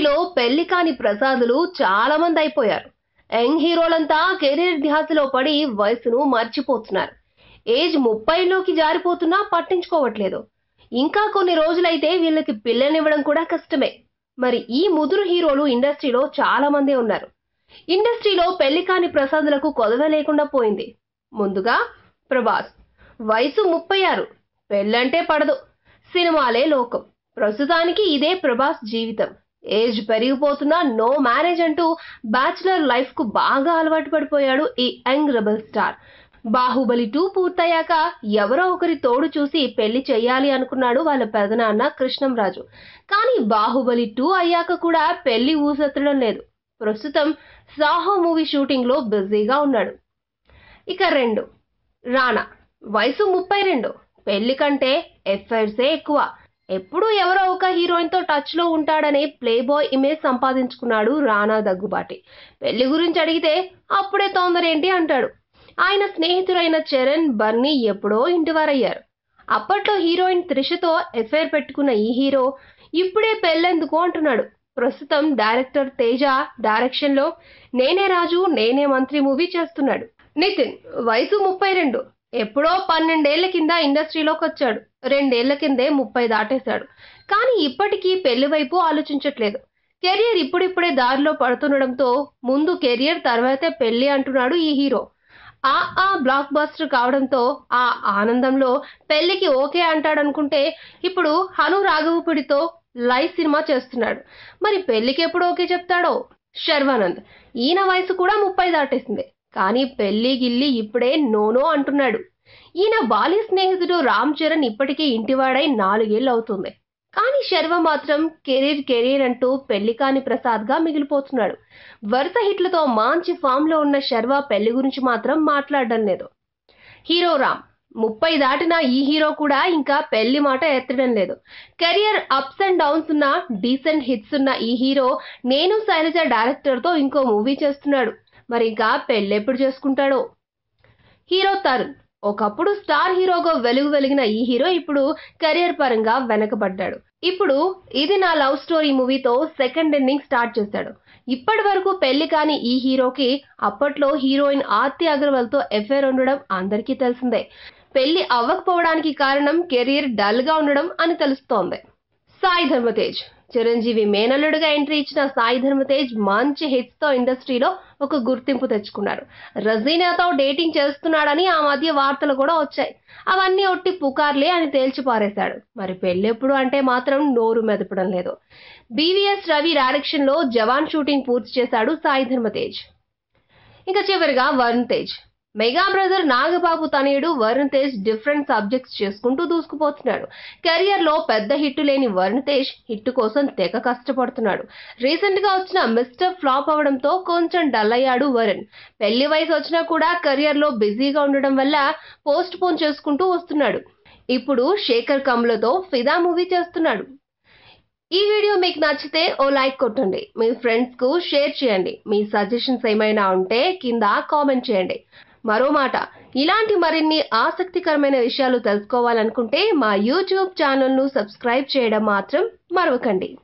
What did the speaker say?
ఇండస్ట్రీలో పెళ్లి కాని ప్రసాదులు చాలా మంది అయిపోయారు యంగ్ హీరోలంతా కెరీర్ ధ్యాసలో పడి వయసును మర్చిపోతున్నారు ఏజ్ ముప్పైలోకి జారిపోతున్నా పట్టించుకోవట్లేదు ఇంకా కొన్ని రోజులైతే వీళ్ళకి పిల్లనివ్వడం కూడా కష్టమే మరి ఈ ముదురు హీరోలు ఇండస్ట్రీలో చాలా మందే ఉన్నారు ఇండస్ట్రీలో పెళ్లి కాని ప్రసాదులకు కొదవ లేకుండా పోయింది ముందుగా ప్రభాస్ వయసు ముప్పై ఆరు పెళ్ళంటే పడదు సినిమాలే లోకం ప్రస్తుతానికి ఇదే ప్రభాస్ జీవితం ఏజ్ పెరిగిపోతున్నా నో మ్యారేజ్ అంటూ బ్యాచులర్ లైఫ్ కు బాగా అలవాటు పడిపోయాడు ఈ young rebel star Baahubali two పూర్తయ్యాక ఎవరో ఒకరి తోడు చూసి పెళ్లి చెయ్యాలి అనుకున్నాడు వాళ్ళ పెదనాన్న కృష్ణంరాజు కానీ బాహుబలి టూ అయ్యాక కూడా పెళ్లి ఊసెత్తడం లేదు ప్రస్తుతం సాహో మూవీ షూటింగ్ లో బిజీగా ఉన్నాడు ఇక రెండు రానా వయసు ముప్పై రెండు పెళ్లి కంటే ఎఫ్ఐఆర్సే ఎక్కువ ఎప్పుడూ ఎవరో ఒక హీరోయిన్ తో టచ్ లో ఉంటాడనే ప్లే బాయ్ ఇమేజ్ సంపాదించుకున్నాడు రానా దగ్గుబాటి పెళ్లి గురించి అడిగితే అప్పుడే తొందర ఏంటి అంటాడు ఆయన స్నేహితులైన చరణ్ బర్నీ ఎప్పుడో ఇంటివారయ్యారు అప్పట్లో హీరోయిన్ త్రిషతో ఎఫ్ఐఆర్ పెట్టుకున్న ఈ హీరో ఇప్పుడే పెళ్ళెందుకు అంటున్నాడు ప్రస్తుతం డైరెక్టర్ తేజ డైరెక్షన్ లో నేనే రాజు నేనే మంత్రి మూవీ చేస్తున్నాడు నితిన్ వయసు ముప్పై రెండు ఎప్పుడో పన్నెండేళ్ల కింద ఇండస్ట్రీలోకి వచ్చాడు రెండేళ్ల కిందే ముప్పై దాటేశాడు కానీ ఇప్పటికీ పెళ్లి వైపు ఆలోచించట్లేదు కెరియర్ ఇప్పుడిప్పుడే దారిలో పడుతుండడంతో ముందు కెరియర్ తర్వాతే పెళ్లి అంటున్నాడు ఈ హీరో ఆ ఆ బ్లాక్ బస్టర్ కావడంతో ఆ ఆనందంలో పెళ్లికి ఓకే అంటాడనుకుంటే ఇప్పుడు హను రాఘవపుడితో లైవ్ సినిమా చేస్తున్నాడు మరి పెళ్లికి ఎప్పుడు ఓకే చెప్తాడో శర్వానంద్ ఈయన వయసు కూడా ముప్పై దాటేసింది కానీ పెళ్లి గిల్లి ఇప్పుడే నోనో అంటున్నాడు ఈయన బాల్య స్నేహితుడు రామ్ చరణ్ ఇప్పటికీ ఇంటివాడై నాలుగేళ్ళు అవుతుంది కానీ శర్వ మాత్రం కెరీర్ కెరీర్ అంటూ పెళ్లి కాని ప్రసాద్ గా మిగిలిపోతున్నాడు వరుస హిట్లతో మంచి ఫామ్ లో ఉన్న శర్వ పెళ్లి గురించి మాత్రం మాట్లాడడం లేదు హీరో రామ్ ముప్పై దాటిన ఈ హీరో కూడా ఇంకా పెళ్లి మాట ఎత్తడం లేదు కెరియర్ అప్స్ అండ్ డౌన్స్ ఉన్న డీసెంట్ హిట్స్ ఉన్న ఈ హీరో నేను శైలజ డైరెక్టర్ తో ఇంకో మూవీ చేస్తున్నాడు మరి ఇంకా పెళ్లి ఎప్పుడు చేసుకుంటాడో హీరో తరుణ్ ఒకప్పుడు స్టార్ హీరోగా వెలుగు వెలిగిన ఈ హీరో ఇప్పుడు కెరియర్ పరంగా వెనకబడ్డాడు ఇప్పుడు ఇది నా లవ్ స్టోరీ మూవీతో సెకండ్ ఎండింగ్ స్టార్ట్ చేశాడు ఇప్పటి వరకు పెళ్లి కాని ఈ హీరోకి అప్పట్లో హీరోయిన్ ఆర్తి అగర్వాల్ తో ఎఫైర్ ఉండడం అందరికీ తెలిసిందే పెళ్లి అవ్వకపోవడానికి కారణం కెరీర్ డల్ గా ఉండడం అని తెలుస్తోంది సాయి ధర్మతేజ్ చిరంజీవి మేనల్లుడుగా ఎంట్రీ ఇచ్చిన సాయి ధర్మతేజ్ మంచి హిట్స్ తో ఇండస్ట్రీలో ఒక గుర్తింపు తెచ్చుకున్నారు రజీనాతో డేటింగ్ చేస్తున్నాడని ఆ మధ్య వార్తలు కూడా వచ్చాయి అవన్నీ ఒట్టి పుకార్లే అని తేల్చి పారేశాడు మరి పెళ్ళెప్పుడు అంటే మాత్రం నోరు మెదపడం లేదు బీవీఎస్ రవి డైరెక్షన్ లో జవాన్ షూటింగ్ పూర్తి చేశాడు సాయి ధర్మతేజ్ ఇంకా చివరిగా వరుణ్ తేజ్ మెగా బ్రదర్ నాగబాబు తనయుడు వరుణ్ తేజ్ డిఫరెంట్ సబ్జెక్ట్స్ చేసుకుంటూ దూసుకుపోతున్నాడు కెరియర్ లో పెద్ద హిట్ లేని వరుణ్ తేజ్ హిట్ కోసం తెగ కష్టపడుతున్నాడు రీసెంట్ గా వచ్చిన మిస్టర్ ఫ్లాప్ అవడంతో కొంచెం డల్ అయ్యాడు వరుణ్ పెళ్లి వయసు వచ్చినా కూడా కెరియర్ లో బిజీగా ఉండడం వల్ల పోస్ట్ పోన్ చేసుకుంటూ వస్తున్నాడు ఇప్పుడు శేఖర్ కమ్లతో ఫిదా మూవీ చేస్తున్నాడు ఈ వీడియో మీకు నచ్చితే ఓ లైక్ కొట్టండి మీ ఫ్రెండ్స్ కు షేర్ చేయండి మీ సజెషన్స్ ఏమైనా ఉంటే కింద కామెంట్ చేయండి మరో మాట ఇలాంటి మరిన్ని ఆసక్తికరమైన విషయాలు తెలుసుకోవాలనుకుంటే మా యూట్యూబ్ ఛానల్ను సబ్స్క్రైబ్ చేయడం మాత్రం మరవకండి